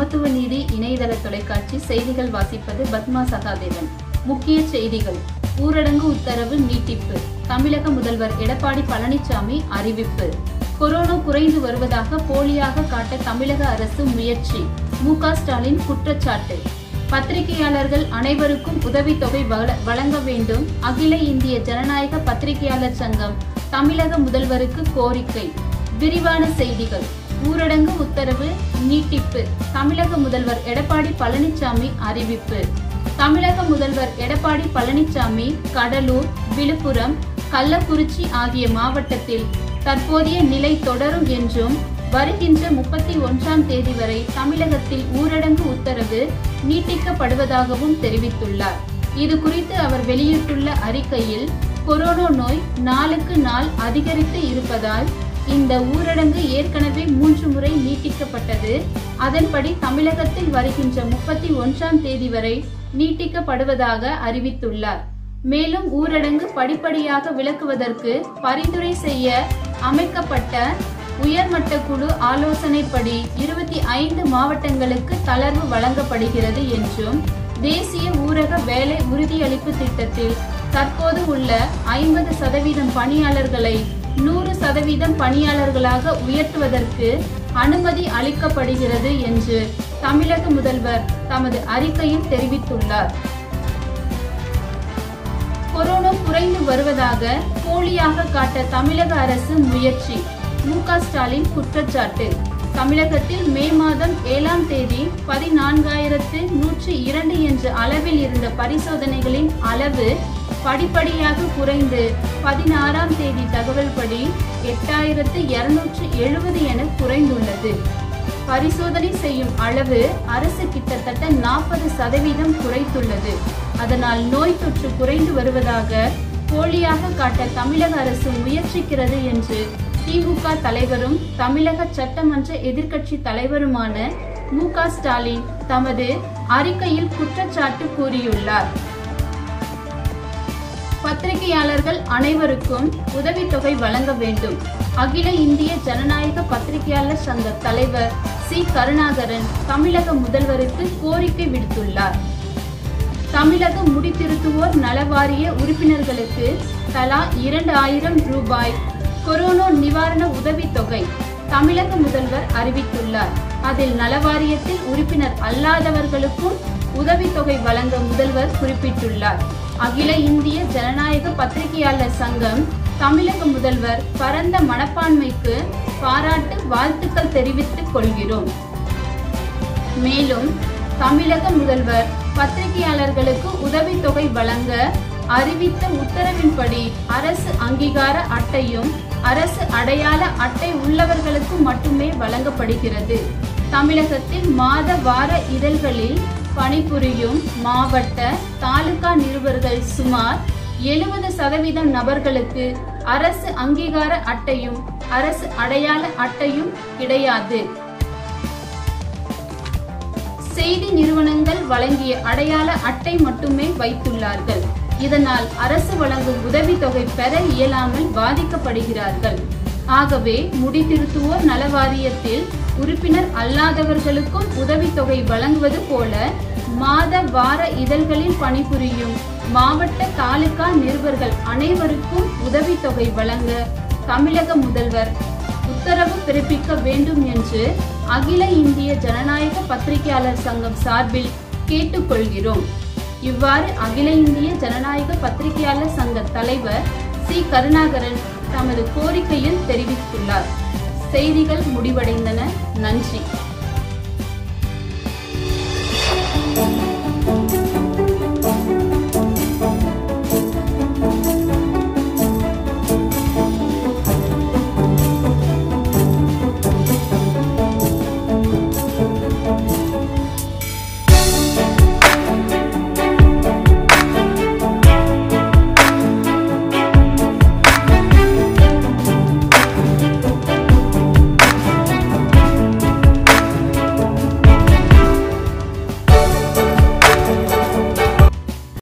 சமத்துவ நீதி இணையதள தொலைக்காட்சி செய்திகள் வாசிப்பது பத்மா சகாதேவன் முக்கிய செய்திகள் ஊரடங்கு உத்தரவு நீட்டிப்பு தமிழக முதல்வர் எடப்பாடி பழனிசாமி அறிவிப்பு கொரோனா குறைந்து வருவதாக போலியாக காட்ட தமிழக அரசு முயற்சி மு க ஸ்டாலின் குற்றச்சாட்டு பத்திரிகையாளர்கள் அனைவருக்கும் உதவித்தொகை வழ- வழங்க வேண்டும் அகில இந்திய ஜனநாயக பத்திரிகையாளர் சங்கம் தமிழக முதல்வருக்கு கோரிக்கை விரிவான செய்திகள் ஊரடங்கு உத்தரவு நீட்டிப்பு தமிழக முதல்வர் எடப்பாடி பழனிசாமி அறிவிப்பு தமிழக முதல்வர் எடப்பாடி பழனிசாமி கடலூர் விழுப்புரம் கள்ளக்குறிச்சி ஆகிய மாவட்டத்தில் தற்போதைய நிலை தொடரும் என்றும் வருகின்ற முப்பத்தி ஒன்றாம் தேதி வரை தமிழகத்தில் ஊரடங்கு உத்தரவு நீட்டிக்கப்படுவதாகவும் தெரிவித்துள்ளார் இது குறித்து அவர் வெளியிட்டுள்ள அறிக்கையில் கொரோனா நோய் நாளுக்கு நாள் அதிகரித்து இருப்பதால் இந்த ஊரடங்கு ஏற்கனவே மூன்று முறை நீட்டிக்கப்பட்டது அதன்படி தமிழகத்தில் வருகின்ற முப்பத்தி ஒன்றாம் தேதி வரை நீட்டிக்கப்படுவதாக அறிவித்துள்ளார் மேலும் ஊரடங்கு படிப்படியாக விலக்குவதற்கு பரிந்துரை செய்ய அமைக்கப்பட்ட உயர்மட்ட குழு ஆலோசனைப்படி இருபத்தி ஐந்து மாவட்டங்களுக்கு தளர்வு வழங்கப்படுகிறது என்றும் தேசிய ஊரக வேலை உறுதியளிப்பு திட்டத்தில் தற்போது உள்ள ஐம்பது சதவீதம் பணியாளர்களை நூறு சதவீதம் பணியாளர்களாக உயர்த்துவதற்கு அனுமதி அளிக்கப்படுகிறது என்று தமிழக முதல்வர் தமது அறிக்கையில் தெரிவித்துள்ளார் கொரோனா குறைந்து வருவதாக போலியாக காட்ட தமிழக அரசு முயற்சி மு க ஸ்டாலின் குற்றச்சாட்டு தமிழகத்தில் மே மாதம் ஏழாம் தேதி பதினான்காயிரத்து நூற்றி இரண்டு என்ற அளவில் இருந்த பரிசோதனைகளின் அளவு படிப்படியாக குறைந்து பதினாறாம் தேதி தகவல்படி எட்டாயிரத்து இருநூற்று எழுபது என குறைந்துள்ளது பரிசோதனை செய்யும் அளவு அரசு கிட்டத்தட்ட நாற்பது சதவீதம் குறைத்துள்ளது அதனால் நோய் தொற்று குறைந்து வருவதாக போலியாக காட்ட தமிழக அரசு முயற்சிக்கிறது என்று திமுக தலைவரும் தமிழக சட்டமன்ற எதிர்க்கட்சி தலைவருமான மு க ஸ்டாலின் தமது அறிக்கையில் குற்றச்சாட்டு கூறியுள்ளார் பத்திரிகையாளர்கள் அனைவருக்கும் உதவித்தொகை வழங்க வேண்டும் அகில இந்திய ஜனநாயக பத்திரிகையாளர் சங்க தலைவர் சி கருணாகரன் தமிழக முதல்வருக்கு கோரிக்கை விடுத்துள்ளார் தமிழக முடித்திருத்துவோர் நலவாரிய உறுப்பினர்களுக்கு தலா இரண்டு ஆயிரம் ரூபாய் கொரோனா நிவாரண உதவித்தொகை தமிழக முதல்வர் அறிவித்துள்ளார் அதில் நலவாரியத்தில் உறுப்பினர் அல்லாதவர்களுக்கும் உதவித்தொகை வழங்க முதல்வர் குறிப்பிட்டுள்ளார் அகில இந்திய ஜனநாயக பத்திரிகையாளர் சங்கம் தமிழக முதல்வர் பரந்த மனப்பான்மைக்கு பாராட்டு வாழ்த்துக்கள் தெரிவித்துக் கொள்கிறோம் மேலும் தமிழக முதல்வர் பத்திரிகையாளர்களுக்கு உதவித்தொகை வழங்க அறிவித்த உத்தரவின்படி அரசு அங்கீகார அட்டையும் அரசு அடையாள அட்டை உள்ளவர்களுக்கு மட்டுமே வழங்கப்படுகிறது தமிழகத்தில் மாத வார இதழ்களில் பணிபுரியும் மாவட்ட தாலுகா நிருபர்கள் சுமார் எழுபது சதவீதம் நபர்களுக்கு அரசு அங்கீகார அட்டையும் அரசு அடையாள அட்டையும் கிடையாது செய்தி நிறுவனங்கள் வழங்கிய அடையாள அட்டை மட்டுமே வைத்துள்ளார்கள் இதனால் அரசு வழங்கும் உதவித்தொகை பெற இயலாமல் பாதிக்கப்படுகிறார்கள் ஆகவே முடித்திருத்துவோர் நல வாரியத்தில் உறுப்பினர் அல்லாதவர்களுக்கும் உதவித்தொகை வழங்குவது போல மாத வார இதழ்களில் பணிபுரியும் மாவட்ட தாலுகா நிருபர்கள் அனைவருக்கும் உதவித்தொகை வழங்க தமிழக முதல்வர் உத்தரவு பிறப்பிக்க வேண்டும் என்று அகில இந்திய ஜனநாயக பத்திரிகையாளர் சங்கம் சார்பில் கேட்டுக்கொள்கிறோம் இவ்வாறு அகில இந்திய ஜனநாயக பத்திரிகையாளர் சங்க தலைவர் சி கருணாகரன் தமது கோரிக்கையில் தெரிவித்துள்ளார் செய்திகள் முடிவடைந்தன நன்றி